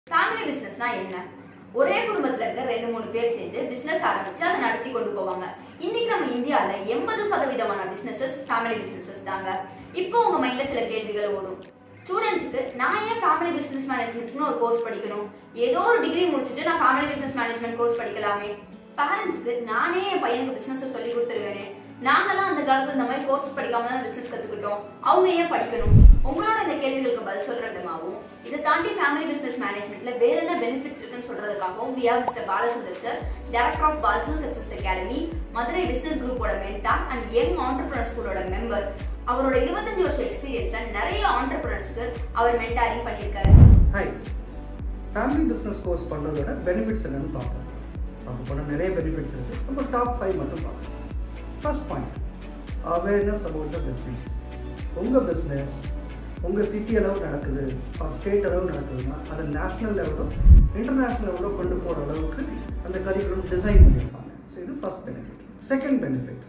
family பிசினஸ்னா என்ன ஒரே குடும்பத்துல இருக்க ரெண்டு மூணு பேர் சேர்ந்து பிசினஸ் ஆரம்பிச்சு அதை நடத்தி கொண்டு போவாங்க இன்னைக்கு நம்ம இந்தியால எண்பது சதவீதமான பிசினஸஸ் ஃபேமிலி பிசினஸஸ் தாங்க இப்போ உங்க மைண்ட்ல சில கேள்விகள் ஓடும் ஸ்டூடெண்ட்ஸ்க்கு நான் ஏன் ஃபேமிலி பிசினஸ் மேனேஜ்மெண்ட்னு ஒரு கோர்ஸ் படிக்கணும் ஏதோ ஒரு டிகிரி முடிச்சுட்டு நான் ஃபேமிலி பிசினஸ் மேனேஜ்மெண்ட் கோர்ஸ் படிக்கலாமே பேரண்ட்ஸ்க்கு நானே என் பையனுக்கு பிசினஸ் சொல்லி கொடுத்துருவேனே நாங்கெல்லாம் அந்த காலத்துல இந்த மாதிரி கோர்ஸ் படிக்காம தான் பிசினஸ் கத்துக்கிட்டோம் அவங்க ஏன் படிக்கணும் உங்களோட இந்த கேள்விகளுக்கு பதில் சொல்றதுமாவும் இதை தாண்டி ஃபேமிலி பிசினஸ் மேனேஜ்மெண்ட்ல வேற என்ன பெனிஃபிட்ஸ் இருக்குன்னு சொல்றதுக்காகவும் we are mister Balasundar sir director of Balsu success academy Madurai business குரூப்போட மென்டார் அண்ட் யங் ஆண்டர்பிரினர் ஸ்கூலோட மெம்பர் அவரோட இருபத்தஞ்சு வருஷம் எக்ஸ்பீரியன்ஸ்ல நிறைய ஆண்டர்பிரினர்ஸ்க்கு அவர் மென்டாரிங் பண்ணியிருக்காரு ஹாய் ஃபேமிலி பிஸ்னஸ் கோர்ஸ் பண்ணுறதோட பெனிஃபிட்ஸ் என்னன்னு பார்ப்போம் பார்க்க போனால் நிறைய பெனிஃபிட்ஸ் இருக்குது நம்ம டாப் ஃபைவ் மட்டும் பார்க்கலாம் first point awareness about the business உங்கள் பிஸ்னஸ் உங்கள் சிட்டி அளவு நடக்குது ஸ்டேட் அளவு நடக்குதுன்னா அதை நேஷ்னல் லெவலோ இன்டர்நேஷ்னல் லெவலோ கொண்டு போகிற அளவுக்கு அந்த கரிக்குலம் டிசைன் பண்ணியிருப்பாங்க ஸோ இது first benefit second benefit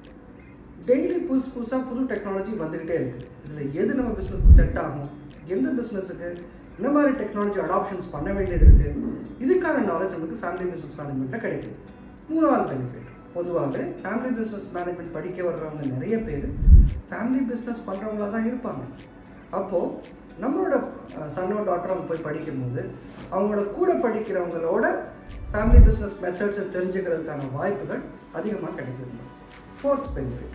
daily புதுசு புதுசாக புது டெக்னாலஜி வந்துக்கிட்டே இருக்குது இதில் எது நம்ம பிஸ்னஸ்க்கு செட் ஆகும் எந்த பிஸ்னஸுக்கு என்ன மாதிரி டெக்னாலஜி அடாப்ஷன்ஸ் பண்ண வேண்டியது இருக்குது இதுக்கான நாலேஜ் நமக்கு ஃபேமிலி பிஸ்னஸ் மேனேஜ்மெண்ட்டில் கிடைக்குது மூணாவது பெனிஃபிட் பொதுவாகவே ஃபேமிலி பிஸ்னஸ் மேனேஜ்மெண்ட் படிக்க வர்றவங்க நிறைய பேர் ஃபேமிலி பிஸ்னஸ் பண்ணுறவங்களா தான் இருப்பாங்க அப்போது நம்மளோட சன்னோ டாக்டர் அவங்க போய் படிக்கும்போது அவங்களோட கூட படிக்கிறவங்களோட ஃபேமிலி பிஸ்னஸ் மெத்தட்ஸை தெரிஞ்சுக்கிறதுக்கான வாய்ப்புகள் அதிகமாக கிடைக்குது ஃபோர்த் பெனிஃபிட்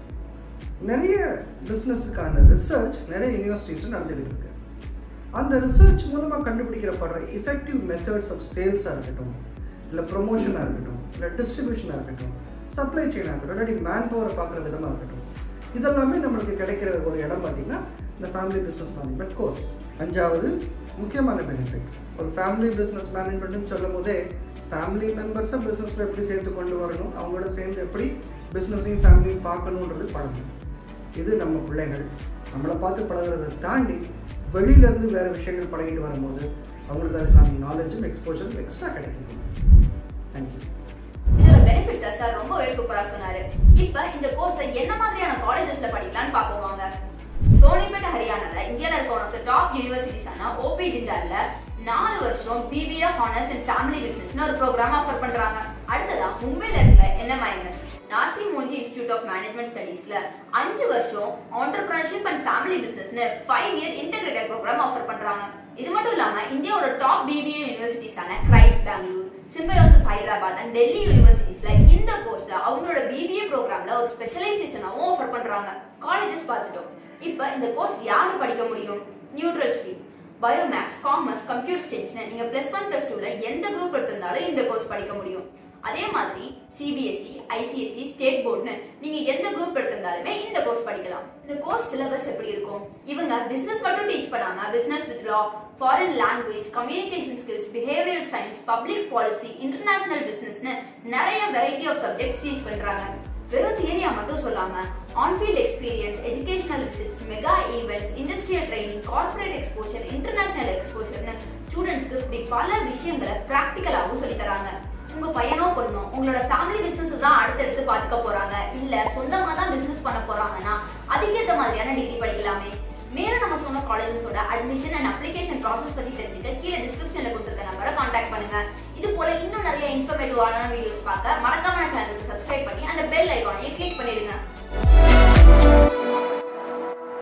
நிறைய பிஸ்னஸுக்கான ரிசர்ச் நிறைய யூனிவர்சிட்டிஸில் நடந்துக்கிட்டு இருக்கு அந்த ரிசர்ச் மூலமாக கண்டுபிடிக்கிறப்படுற எஃபெக்டிவ் மெத்தட்ஸ் ஆஃப் சேல்ஸாக இருக்கட்டும் இல்லை ப்ரொமோஷனாக இருக்கட்டும் இல்லை டிஸ்ட்ரிபியூஷனாக இருக்கட்டும் சப்ளை செயினாக இருக்கட்டும் இல்லாட்டி மேன் பவரை பார்க்குற விதமாக இருக்கட்டும் இதெல்லாமே நம்மளுக்கு கிடைக்கிற ஒரு இடம் பார்த்திங்கன்னா இந்த ஃபேமிலி பிஸ்னஸ் மேனேஜ்மெண்ட் கோர்ஸ் அஞ்சாவது முக்கியமான பெனிஃபிட் ஒரு ஃபேமிலி பிஸ்னஸ் மேனேஜ்மெண்ட்னு சொல்லும் போதே ஃபேமிலி மெம்பர்ஸை பிஸ்னஸில் எப்படி சேர்த்து கொண்டு வரணும் அவங்களோட சேர்ந்து எப்படி பிஸ்னஸையும் ஃபேமிலியும் பார்க்கணுன்றது பழகும் இது நம்ம பிள்ளைகள் நம்மளை பார்த்து பழகிறத தாண்டி வெளியிலேருந்து வேறு விஷயங்கள் பழகிட்டு வரும்போது அவங்களுக்கு அதுக்கான நாலேஜும் எக்ஸ்போஜரும் எக்ஸ்ட்ரா கிடைக்கும் தேங்க்யூ இதோட பெனிஃபிட்ஸ் சார் ரொம்பவே சூப்பரா சொன்னாரு இப்ப இந்த கோர்ஸை என்ன மாதிரியான காலேஜஸ்ல படிக்கலாம்னு பாப்போம் வாங்க சோனிபேட் ஹரியானால இந்தியால இருக்க ஒன் ஆஃப் த டாப் யூனிவர்சிட்டிஸான ஓபி ஜிண்டால்ல நாலு வருஷம் பிபிஏ ஹானர்ஸ் இன் ஃபேமிலி பிசினஸ்னு ஒரு ப்ரோக்ராம் ஆஃபர் பண்றாங்க அடுத்ததா மும்பைல இருக்க NMIMS Narsee Monjee institute of management ஸ்டடீஸ்ல அஞ்சு வருஷம் ஆண்டர்பிரினர்ஷிப் அண்ட் ஃபேமிலி பிசினஸ்னு five year integrated program offer பண்றாங்க இது மட்டும் இல்லாம இந்தியாவோட டாப் பிபிஏ யூனிவர்சிட்டிஸான கிரைஸ்ட் பெங்களூர் சிம்பயோசிஸ் ஹைதராபாத் அண்ட் டெல்லி யூனிவர்சிட்டிஸ்ல இந்த கோர்ஸ் அவங்களோட பிபிஏ ப்ரோக்ராம்ல ஒரு ஸ்பெஷலைசேஷனாவும் ஆஃபர் பண்றாங்க காலேஜஸ் பார்த்துட்டோம் இப்போ இந்த கோர்ஸ் யாரு படிக்க முடியும் neutral stream bio maths commerce computer ஸ்டேட்ஸ்னு நீங்க பிளஸ் ஒன் பிளஸ் டூல எந்த குரூப் எடுத்திருந்தாலும் இந்த கோர்ஸ் படிக்க முடியும் அதே மாதிரி சிபிஎஸ்இ ஐசிஎஸ்சி ஸ்டேட் போர்டுன்னு நீங்க எந்த குரூப் எடுத்திருந்தாலுமே இந்த கோர்ஸ் படிக்கலாம் இந்த கோர்ஸ் சிலபஸ் எப்படி இருக்கும் இவங்க பிசினஸ் மட்டும் டீச் பண்ணாம business with law foreign language communication skills behavioural science public policy international பிசினஸ்னு நிறைய வெரைட்டி ஆஃப் சப்ஜெக்ட்ஸ் டீச் பண்றாங்க வெறும் தியரியா மட்டும் சொல்லாம on field experience educational visits mega events industrial training corporate exposure international எக்ஸ்போஷர்னு ஸ்டூடெண்ட்ஸ்க்கு இப்படி பல விஷயங்களை ப்ராக்டிக்கலாகவும் சொல்லி தராங்க உங்க பையனோ பொண்ணோ உங்களோட ஃபேமிலி பிசினஸ் தான் அடுத்தடுத்து பாத்துக்க போறாங்க இல்ல சொந்தமா தான் பிசினஸ் பண்ண போறாங்கன்னா அதுக்கேற்ற மாதிரியான டிகிரி படிக்கலாமே மேலும் நம்ம சொன்ன காலேஜஸோட அட்மிஷன் அண்ட் அப்ளிகேஷன் ப்ராசஸ் பத்தி தெரிஞ்சுக்க கீழே டிஸ்கிரிப்ஷன்ல கொடுத்துருக்க நம்பரை கான்டாக்ட் பண்ணுங்க இது போல இன்னும் நிறைய இன்ஃபர்மேட்டிவான வீடியோஸ் பார்க்க மறக்காம சேனலுக்கு சப்ஸ்கிரைப் பண்ணி அந்த பெல் ஐக்கானையும் கிளிக் பண்ணிடுங்க